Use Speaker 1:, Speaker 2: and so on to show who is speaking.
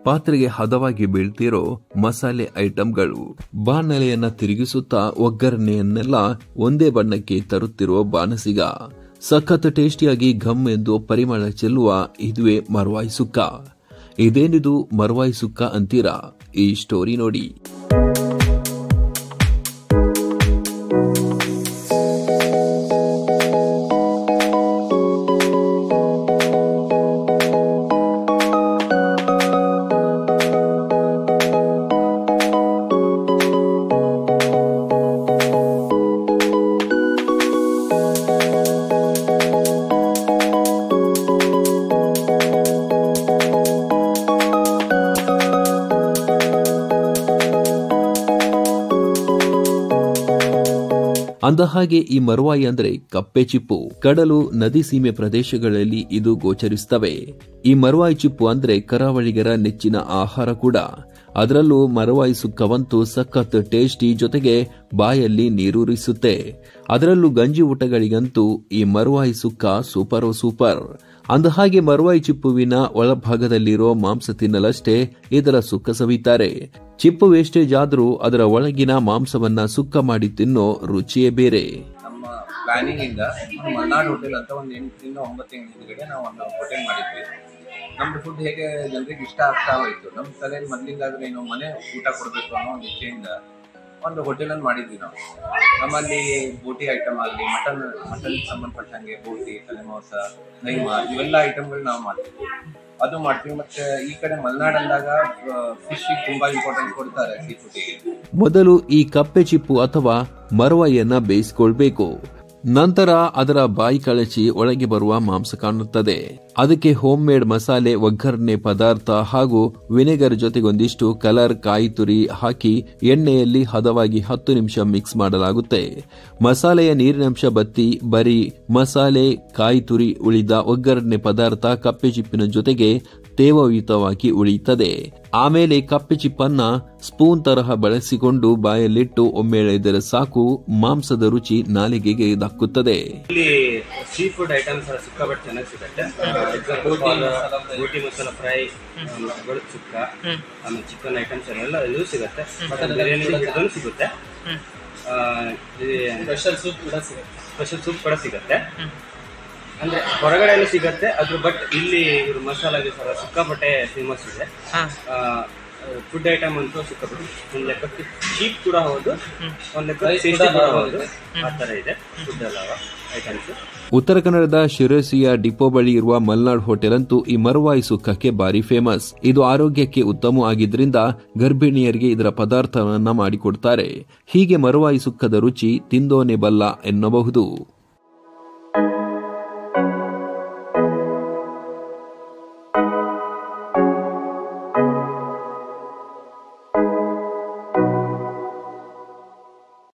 Speaker 1: ಪಾತ್ರೆಗೆ ಹದವಾಗಿ ಬೀಳ್ತಿರೋ ಮಸಾಲೆ ಐಟಂಗಳು ಬಾಣಲೆಯನ್ನ ತಿರುಗಿಸುತ್ತಾ ಒಗ್ಗರಣೆಯನ್ನೆಲ್ಲ ಒಂದೇ ಬಣ್ಣಕ್ಕೆ ತರುತ್ತಿರುವ ಬಾನಸಿಗ ಸಖತ್ ಟೇಸ್ಟಿಯಾಗಿ ಘಮ್ ಎಂದು ಪರಿಮಳ ಚೆಲ್ಲುವ ಇದುವೇ ಮರ್ವಾಯಿ ಸುಕ್ಕ ಇದೇನಿದು ಮರ್ವಾಯಿ ಸುಕ್ಕ ಅಂತೀರಾ ಈ ಸ್ಟೋರಿ ನೋಡಿ ಅಂದಹಾಗೆ ಈ ಮರುವಾಯಿ ಅಂದ್ರೆ ಕಪ್ಪೆ ಚಿಪ್ಪು ಕಡಲು ನದಿ ಸೀಮೆ ಪ್ರದೇಶಗಳಲ್ಲಿ ಇದು ಗೋಚರಿಸುತ್ತವೆ ಈ ಮರುವಾಯಿ ಚಿಪ್ಪು ಅಂದ್ರೆ ಕರಾವಳಿಗರ ನೆಚ್ಚಿನ ಆಹಾರ ಕೂಡ ಅದರಲ್ಲೂ ಮರುವಾಯಿ ಸುಕ್ಕವಂತೂ ಸಖತ್ ಟೇಸ್ಟಿ ಜೊತೆಗೆ ಬಾಯಲ್ಲಿ ನೀರೂರಿಸುತ್ತೆ ಅದರಲ್ಲೂ ಗಂಜಿ ಊಟಗಳಿಗಂತೂ ಈ ಮರುವಾಯಿ ಸುಕ್ಕ ಸೂಪರ್ ಸೂಪರ್ ಅಂದಹಾಗೆ ಮರುವಾಯಿ ಚಿಪ್ಪುವಿನ ಒಳಭಾಗದಲ್ಲಿರೋ ಮಾಂಸ ತಿನ್ನಲಷ್ಟೇ ಇದರ ಸುಕ್ಕ ಸವಿತಾರೆ ಚಿಪ್ಪು ವೇಸ್ಟೇಜ್ ಆದ್ರೂ ಅದರ ಒಳಗಿನ ಮಾಂಸವನ್ನ ಸುಕ್ಕ ಮಾಡಿ ತಿನ್ನೋ ರುಚಿಯೇ ಬೇರೆ
Speaker 2: ನಮ್ಮ ಪ್ಲಾನಿಂಗ್ ಇಂದ ಒಂದು ಮಲ್ನಾಡ್ ಹೋಟೆಲ್ ಅಂತ ಒಂದು ಎಂಟರಿಂದ ಒಂಬತ್ತು ತಿಂಗಳ ಹಿಂದ್ಗಡೆ ನಾವು ಒಂದು ಹೋಟೆಲ್ ಮಾಡಿದ್ವಿ ನಮ್ದು ಫುಡ್ ಹೇಗೆ ಜನರಿಗೆ ಇಷ್ಟ ಆಗ್ತಾ ಹೋಯ್ತು ನಮ್ಮ ತಲೆಯಲ್ಲಿ ಮೊದಲಿಂದಾದ್ರೆ ಏನು ಮನೆ ಊಟ ಕೊಡಬೇಕು ಅನ್ನೋ ಒಂದು ಇಚ್ಛೆಯಿಂದ ಒಂದು ಹೋಟೆಲ್ ಅನ್ನು ಮಾಡಿದ್ವಿ ನಾವು ನಮ್ಮಲ್ಲಿ ಬೋಟಿ ಐಟಮ್ ಆಗಲಿ ಮಟನ್ ಮಟನ್ ಸಂಬಂಧಪಟ್ಟಂಗೆ ಬೋಟಿ ತಲೆಮಾಂಸ ನೈಮ ಇವೆಲ್ಲ ಐಟಮ್ಗಳು ನಾವು ಮಾಡ್ತೀವಿ ಅದು ಮಾಡ್ತೀವಿ ಮತ್ತೆ ಈ ಕಡೆ ಮಲೆನಾಡ್ ಅಂದಾಗ ಫಿಶ್ ತುಂಬಾ ಇಂಪಾರ್ಟೆಂಟ್ ಕೊಡ್ತಾರೆ ಸೀ ಫುಡ್ಡಿಗೆ
Speaker 1: ಮೊದಲು ಈ ಕಪ್ಪೆ ಚಿಪ್ಪು ಅಥವಾ ಮರವಾಯಿಯನ್ನ ಬೇಯಿಸಿಕೊಳ್ಬೇಕು ನಂತರ ಅದರ ಬಾಯಿ ಕಳಚಿ ಒಳಗೆ ಬರುವ ಮಾಂಸ ಕಾಣುತ್ತದೆ ಅದಕ್ಕೆ ಹೋಮ್ ಮೇಡ್ ಮಸಾಲೆ ಒಗ್ಗರಣೆ ಪದಾರ್ಥ ಹಾಗೂ ವಿನೆಗರ್ ಜೊತೆಗೊಂದಿಷ್ಟು ಕಲರ್ ಕಾಯಿ ತುರಿ ಹಾಕಿ ಎಣ್ಣೆಯಲ್ಲಿ ಹದವಾಗಿ ಹತ್ತು ನಿಮಿಷ ಮಿಕ್ಸ್ ಮಾಡಲಾಗುತ್ತೆ ಮಸಾಲೆಯ ನೀರಿನಂಶ ಬತ್ತಿ ಬರೀ ಮಸಾಲೆ ಕಾಯಿ ತುರಿ ಉಳಿದ ಒಗ್ಗರಣೆ ಪದಾರ್ಥ ಕಪ್ಪೆ ಚಿಪ್ಪಿನ ಜೊತೆಗೆ ತೇವಯುತವಾಗಿ ಉಳಿಯುತ್ತದೆ ಆಮೇಲೆ ಕಪ್ಪೆ ಚಿಪ್ಪನ್ನ ಸ್ಪೂನ್ ತರಹ ಬಳಸಿಕೊಂಡು ಬಾಯಲ್ಲಿಟ್ಟು ಒಮ್ಮೆ ಎಳೆದರೆ ಸಾಕು ಮಾಂಸದ ರುಚಿ ನಾಲಿಗೆಗೆ ದಕ್ಕುತ್ತದೆ
Speaker 3: ಇಲ್ಲಿ ಸೀ ಫುಡ್ ಐಟಮ್ಸ್ ಸಿಕ್ಕಾಪಟ್ಟೆ ಚೆನ್ನಾಗಿ ಸಿಗುತ್ತೆ ಎಕ್ಸಾಂಪಲ್ ಬೋಟಿ ಮಸಾಲ ಫ್ರೈ ಬೆಳದ್ ಸುಕ್ಕ ಆಮೇಲೆ ಚಿಕನ್ ಐಟಮ್ಸ್ ಎಲ್ಲ ಇದು ಸಿಗುತ್ತೆ ಮಟನ್ ಬಿರಿಯಾನಿ ಇದನ್ನು ಸಿಗುತ್ತೆ ಸ್ಪೆಷಲ್ ಸೂಪ್ ಕೂಡ ಸಿಗುತ್ತೆ ಸ್ಪೆಷಲ್ ಸೂಪ್ ಕೂಡ ಸಿಗುತ್ತೆ ಅಂದ್ರೆ ಹೊರಗಡೆ ಸಿಗತ್ತೆ ಅದ್ರ ಬಟ್ ಇಲ್ಲಿ ಇವ್ರ ಮಸಾಲಾಗೆ ಸರ ಸಿಕ್ಕಾಪಟ್ಟೆ ಫೇಮಸ್ ಇದೆ ಫುಡ್ ಐಟಮ್ ಅಂತೂ ಸಿಕ್ಕಾಪಟ್ಟೆ ಒಂದ್ ಲೆಕ್ಕಕ್ಕೆ ಚೀಪ್ ಕೂಡ ಹೌದು ಒಂದ್ ಲೆಕ್ಕ tasty ಕೂಡ ಹೌದು ಆ ತರ ಇದೆ ಫುಡ್ ಎಲ್ಲ ಐಟಮ್ಸ್
Speaker 1: ಉತ್ತರ ಕನ್ನಡದ ಶಿರಸಿಯ ಡಿಪೋ ಬಳಿ ಇರುವ ಮಲ್ನಾಡ್ ಹೋಟೆಲ್ ಅಂತೂ ಈ ಮರುವಾಯಿ ಸುಕ್ಕಕ್ಕೆ ಬಾರಿ ಫೇಮಸ್ ಇದು ಆರೋಗ್ಯಕ್ಕೆ ಉತ್ತಮ ಆಗಿದ್ರಿಂದ ಗರ್ಭಿಣಿಯರಿಗೆ ಇದರ ಪದಾರ್ಥವನ್ನ ಮಾಡಿಕೊಡ್ತಾರೆ ಹೀಗೆ ಮರುವಾಯಿ ಸುಕ್ಕದ ರುಚಿ ತಿಂದೋನೆ ಬಲ್ಲ ಎನ್ನಬಹುದು